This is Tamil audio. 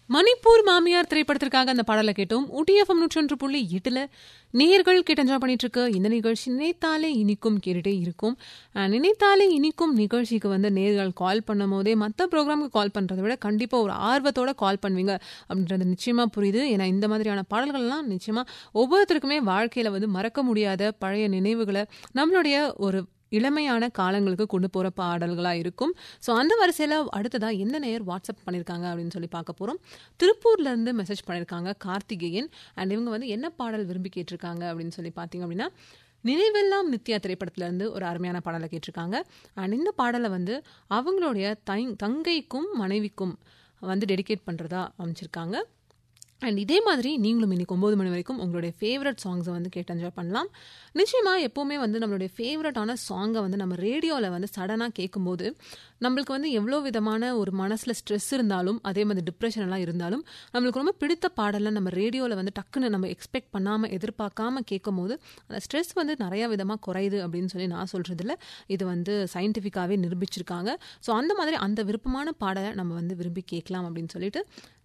மணிப்பூர் மாமியார் திரைப்படத்திற்காக அந்த பாடலை கேட்டோம் ஊட்டிஎஃப்எம் நூற்றொன்று புள்ளி எட்டுல நேர்கள் கேட்டு என்ஜாய் பண்ணிட்டு இருக்க இந்த நிகழ்ச்சி நினைத்தாலே இனிக்கும் கேட்டுட்டே இருக்கும் அஹ் நினைத்தாலே இனிக்கும் நிகழ்ச்சிக்கு வந்து நேர்கள் கால் பண்ணும் போதே மற்ற ப்ரோக்ராமுக்கு கால் பண்றதை விட கண்டிப்பா ஒரு ஆர்வத்தோட கால் பண்ணுவீங்க அப்படின்றது நிச்சயமா புரியுது ஏன்னா இந்த மாதிரியான பாடல்கள்லாம் நிச்சயமா ஒவ்வொருத்தருக்குமே வாழ்க்கையில வந்து மறக்க முடியாத பழைய நினைவுகளை நம்மளுடைய ஒரு இளமையான காலங்களுக்கு கொண்டு போகிற பாடல்களாக இருக்கும் ஸோ அந்த வரிசையில் அடுத்ததாக எந்த நேயர் வாட்ஸ்அப் பண்ணியிருக்காங்க அப்படின்னு சொல்லி பார்க்க போகிறோம் திருப்பூர்லேருந்து மெசேஜ் பண்ணியிருக்காங்க கார்த்திகேயன் அண்ட் இவங்க வந்து என்ன பாடல் விரும்பி கேட்டிருக்காங்க அப்படின்னு சொல்லி பார்த்தீங்க அப்படின்னா நினைவெல்லாம் நித்யா திரைப்படத்திலேருந்து ஒரு அருமையான பாடலை கேட்டிருக்காங்க அண்ட் இந்த பாடலை வந்து அவங்களுடைய தை தங்கைக்கும் மனைவிக்கும் வந்து டெடிகேட் பண்ணுறதா அமைச்சிருக்காங்க அண்ட் இதே மாதிரி நீங்களும் இன்னைக்கு ஒம்பது மணி வரைக்கும் உங்களுடைய ஃபேவரட் சாங்ஸை வந்து கேட்டு என்ஜாய் பண்ணலாம் நிச்சயமாக எப்போவுமே வந்து நம்மளுடைய ஃபேவரட்டான சாங்கை வந்து நம்ம ரேடியோவில் வந்து சடனாக கேட்கும்போது நம்மளுக்கு வந்து எவ்வளோ விதமான ஒரு மனசில் ஸ்ட்ரெஸ் இருந்தாலும் அதே மாதிரி டிப்ரெஷன் எல்லாம் இருந்தாலும் நம்மளுக்கு ரொம்ப பிடித்த பாடலை நம்ம ரேடியோவில் வந்து டக்குன்னு நம்ம எக்ஸ்பெக்ட் பண்ணாமல் எதிர்பார்க்காம கேட்கும்போது அந்த ஸ்ட்ரெஸ் வந்து நிறையா விதமாக குறையுது அப்படின்னு சொல்லி நான் சொல்கிறதில்ல இது வந்து சயின்டிஃபிக்காகவே நிரூபிச்சிருக்காங்க ஸோ அந்த மாதிரி அந்த விருப்பமான பாடலை நம்ம வந்து விரும்பி கேட்கலாம் அப்படின்னு சொல்லிட்டு